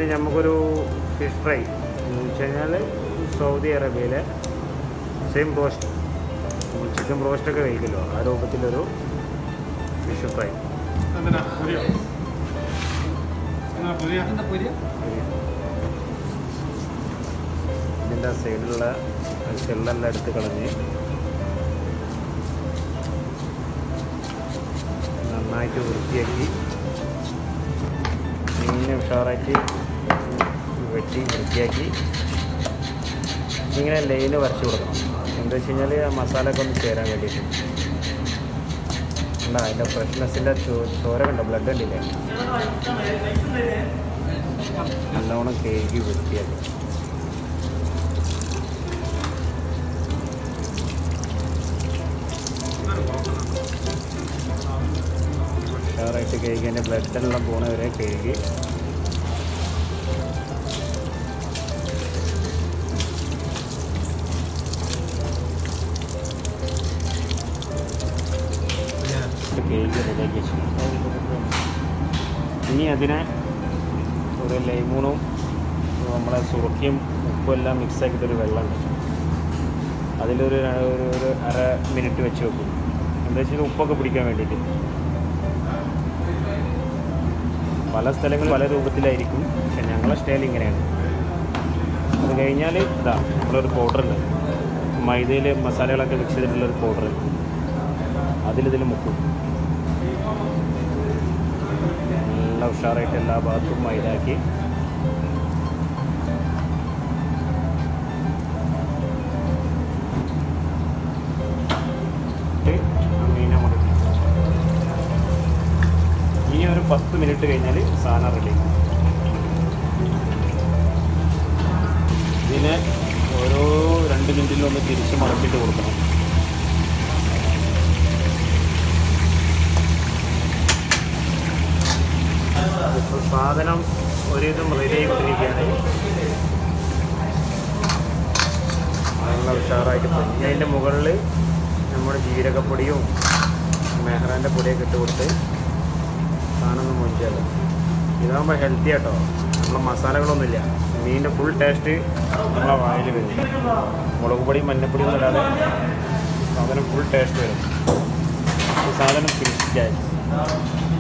ഇത് നമുക്കൊരു fish fry എന്ന് വെച്ച് കഴിഞ്ഞാൽ സൗദി അറേബ്യയിലെ സെയിം റോസ്റ്റ് ചിക്കൻ റോസ്റ്റൊക്കെ കഴിക്കുമല്ലോ ആ രൂപത്തിലൊരു ഫിഷ് ഫ്രൈ എന്തിനാ പുരിയോ എന്നാ പുരിയ എന്താ പൊരിയ ഇതിൻ്റെ സൈഡിലുള്ള ചെള്ളെല്ലാം എടുത്ത് കളഞ്ഞ് നന്നായിട്ട് വൃത്തിയാക്കി ഇങ്ങനെ ഉഷാറാക്കി വെട്ടി വൃത്തിയാക്കി ഇങ്ങനെ ലൈന് വരച്ച് കൊടുക്കണം എന്താ വെച്ച് കഴിഞ്ഞാൽ ആ മസാലയൊക്കെ ഒന്ന് ചേരാൻ വേണ്ടിയിട്ട് എന്താ അതിൻ്റെ ഫ്രഷ്നെസ്സിൻ്റെ ചോ ചോര കണ്ടോ ബ്ലഡ് കണ്ടില്ലേ നല്ലോണം കേക്ക് വൃത്തിയാക്കി ഉഷാറായിട്ട് കേക്ക് അതിൻ്റെ ബ്ലഡെല്ലാം പോണവരെ കേക്ക് കേക്ക് റെഡിയാക്കി വെച്ചു ഇനി അതിനെ ഒരു ലൈമൂണും നമ്മളെ സുറുക്കിയും ഉപ്പും എല്ലാം മിക്സ് ആക്കിയിട്ടൊരു വെള്ളമുണ്ട് അതിലൊരു ര- ഒരു ഒരു അര മിനിറ്റ് വെച്ച് വെക്കും എന്താ വെച്ചാൽ ഉപ്പൊക്കെ പിടിക്കാൻ വേണ്ടിയിട്ട് പല സ്ഥലങ്ങളും പല രൂപത്തിലായിരിക്കും പക്ഷെ ഞങ്ങളെ സ്റ്റൈൽ ഇങ്ങനെയാണ് അത് കഴിഞ്ഞാൽ ഇതാ നമ്മളൊരു പൗഡറുണ്ട് മൈദയിൽ മസാലകളൊക്കെ മിക്സ് ചെയ്തിട്ടുള്ളൊരു പൗഡർ അതിലിതിൽ മുക്കും നല്ല ഉഷാറായിട്ട് എല്ലാ ഭാഗത്തും മൈദാക്കി ഇട്ട് ആ മീൻ അങ്ങോട്ട് ഇട്ടു. ഇനി ഒരു പത്ത് മിനിറ്റ് കഴിഞ്ഞാൽ സാധനം റെഡി ഇതിനെ ഓരോ രണ്ട് മിനിറ്റിലൊന്ന് തിരിച്ച് മടക്കിയിട്ട് കൊടുക്കണം ഇപ്പോൾ സാധനം ഒരുവിധം റെഡി ആയിക്കൊണ്ടിരിക്കുകയാണ് നല്ല ഉഷാറായിട്ട് പൊങ്ങി അതിൻ്റെ മുകളിൽ നമ്മുടെ ജീരകപ്പൊടിയും മെഹ്റാൻ്റെ പൊടിയൊക്കെ ഇട്ട് കൊടുത്ത് സാധനം ഒന്ന് മൊഞ്ചാകും ഇതാകുമ്പോൾ ഹെൽത്തി ആട്ടോ നമ്മളെ മസാലകളൊന്നുമില്ല മീനിൻ്റെ ഫുൾ ടേസ്റ്റ് നമ്മളെ വായിൽ വരും മുളക് പൊടി മഞ്ഞപ്പൊടി ഒന്നും ഇടാതെ സാധനം ഫുൾ ടേസ്റ്റ് വരും ഈ സാധനം ഫിനിഷ് ആയി